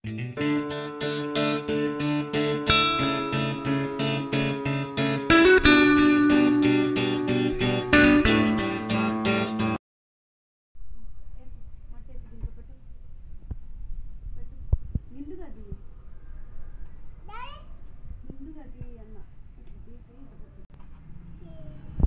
నిండుగా అది నిండుగా అది అన్న ఇట్లా తీసి ఇట్లా పెట్టు.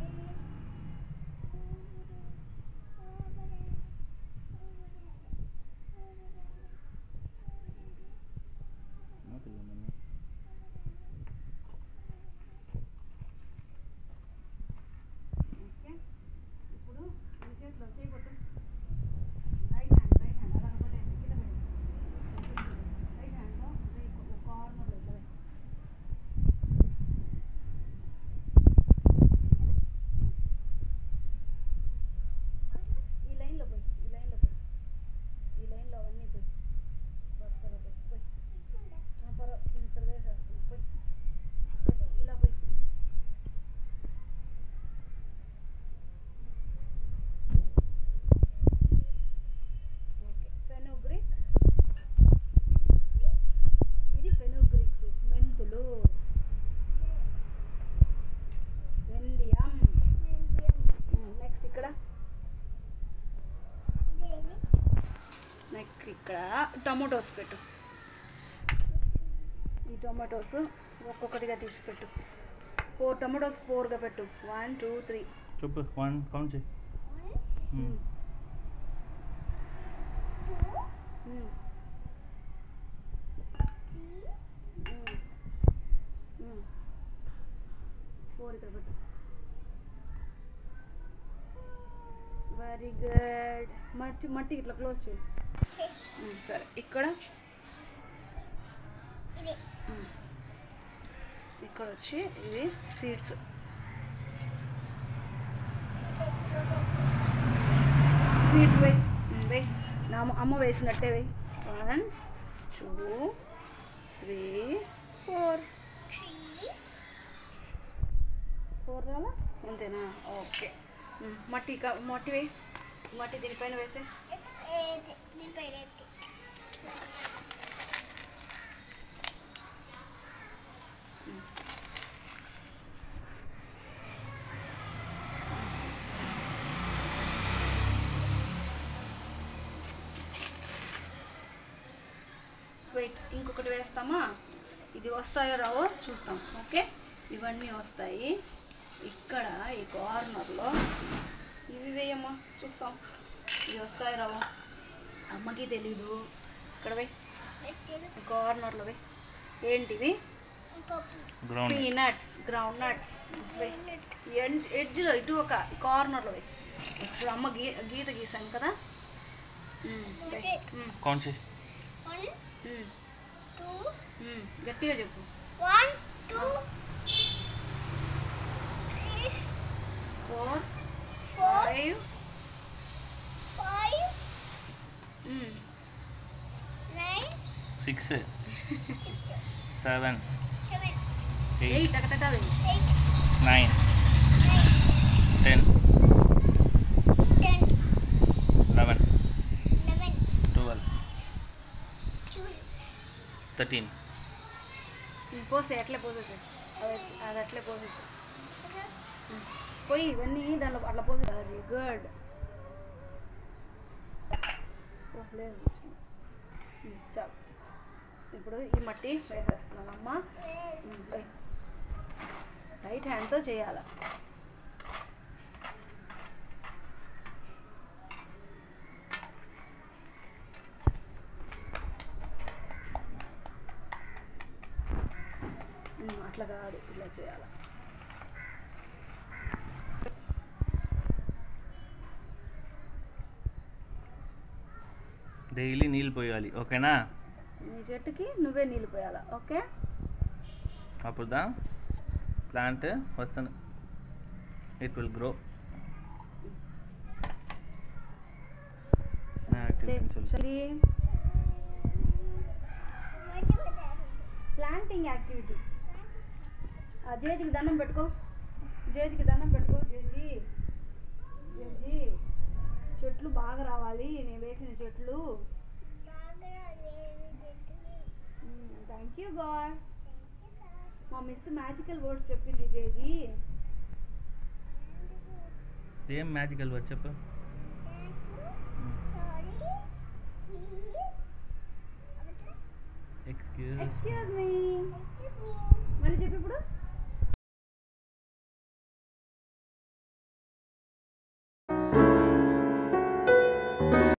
ఓకే ఇప్పుడు ఈ చేతిలో చేయబట్టు రైట్ హ్యాండ్ రైట్ హ్యాండ్ అలా పెట్టేయండి కింద పెట్టండి రైట్ హ్యాండ్లో ఒక కార్నర్లో ఇట్లా పెట్టు. ఈ లైన్లో పోయి ఈ లైన్లో పోయి ఈ లైన్లో అవన్నీ పోయి వరుసగా పోయి పోయి ఆ, పర్వా నేను సర్వే చేస్తాను పోయి పోయి, ఇలా పోయి ఓకే ఫెనుగ్రిక్ ఇది ఫెనుగ్రిక్ మెంతులు వెండియం నెక్స్ట్ ఇక్కడ నెక్స్ట్ ఇక్కడ టొమాటోస్ పెట్టు ఈ టొమాటోస్ ఒక్కొక్కటిగా తీసి పెట్టు ఫోర్ టొమాటోస్ ఫోర్గా పెట్టు వన్ టూ త్రీ చెప్పు వన్ కౌంట్ చేయి ఫోర్ ఇక్కడ పెట్టు వెరీ గుడ్ మట్టి మట్టి ఇట్లా క్లోజ్ చేయి ఉమ్, సరే ఇక్కడ ఉమ్. ఇక్కడ వచ్చి ఇవి సీడ్స్ సీడ్స్ వేయి ఉమ్, వేయి నా అమ్మ- అమ్మ వేసినట్టే వేయి one two three four four రాలా అంతేనా ఓకే ఉమ్, మట్టి క- మట్టి వేయి మట్టి దీనిపైన వేసే వెయిట్ ఇంకొకటి వేస్తామా ఇది వస్తాయో రావో చూస్తాం ఓకే ఇవన్నీ వస్తాయి ఇక్కడ ఈ కార్నర్లో ఇవి వేయమ్మా చూస్తాం ఇవి వస్తాయో రావో అమ్మకి తెలీదు ఇక్కడ వేయి ఈ కార్నర్లో వేయి ఏంటివి గ్రౌండ్ పీనట్స్ గ్రౌండ్ నట్స్ ఎడ్జ్లో ఇటు ఒక కార్నర్లో వేయి ఇప్పుడు అమ్మ గీ గీత గీసాం కదా ఉమ్, వేయి. ఉమ్, కౌంట్ చేయి ఉమ్, ఉమ్, గట్టిగా చెప్పు One, two, four four, five five, um, nine, six seven seven, eight eight అక్కడ వేయి eight, nine nine, ten ten, eleven eleven, twelve twelve, thirteen um, పోసే అట్లే పోసేసే అది అది అట్లే పోసేసే okay, ఉమ్, పోయి ఇవన్నీ దాంట్లో అట్లా పోసే వెరీ గుడ్ లేదు ఉమ్, చాలు ఇప్పుడు ఈ మట్టి వేసేస్తున్నానమ్మా ఉమ్, వేయ్. రైట్ హ్యాండ్తో చేయాలి ఉమ్, అట్లా కాదు ఇలా చేయాలి డైలీ నీళ్ళు పోయాలి ఓకేనా నీ చెట్టుకి నువ్వే నీళ్ళు పోయాలా ఓకే అప్పుడు దా ప్లాంట్ వస్తుంది it will grow planting activity ఆ జేజికి దండం పెట్టుకో జేజికి దండం పెట్టుకో జేజీ జేజీ చెట్లు బాగా రావాలి నేను వేసిన చెట్లు బాగా థ్యాంక్ యూ గాడ్ మా మిస్ మ్యాజికల్ వర్డ్స్ చెప్పింది జేజీ ఏం మ్యాజికల్ వర్డ్ చెప్పు ఎక్స్క్యూజ్ ఎక్స్క్యూజ్ మీ మళ్ళీ చెప్పు ఇప్పుడు